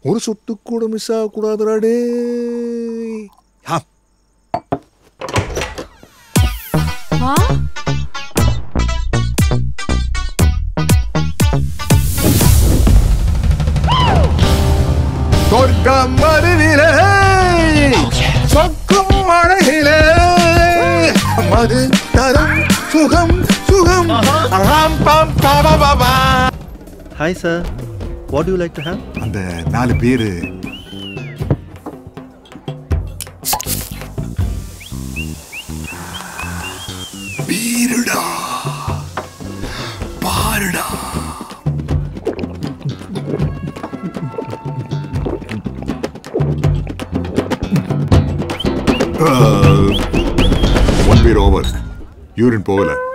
ஒரு சொட்டு கூட மிஸ் ஆகக்கூடாதுடா டே ஆ சொர்க்கம் மருவிலே சொக்கும் அழகிலே மது தரம் சுகம் சுகம் ராம் பாம் பாபா பாபா hi sir what you like to have அந்த நாலு பேரு பீருடா பாருடா ஒன் பீர் ஓவர் யூரின் போகல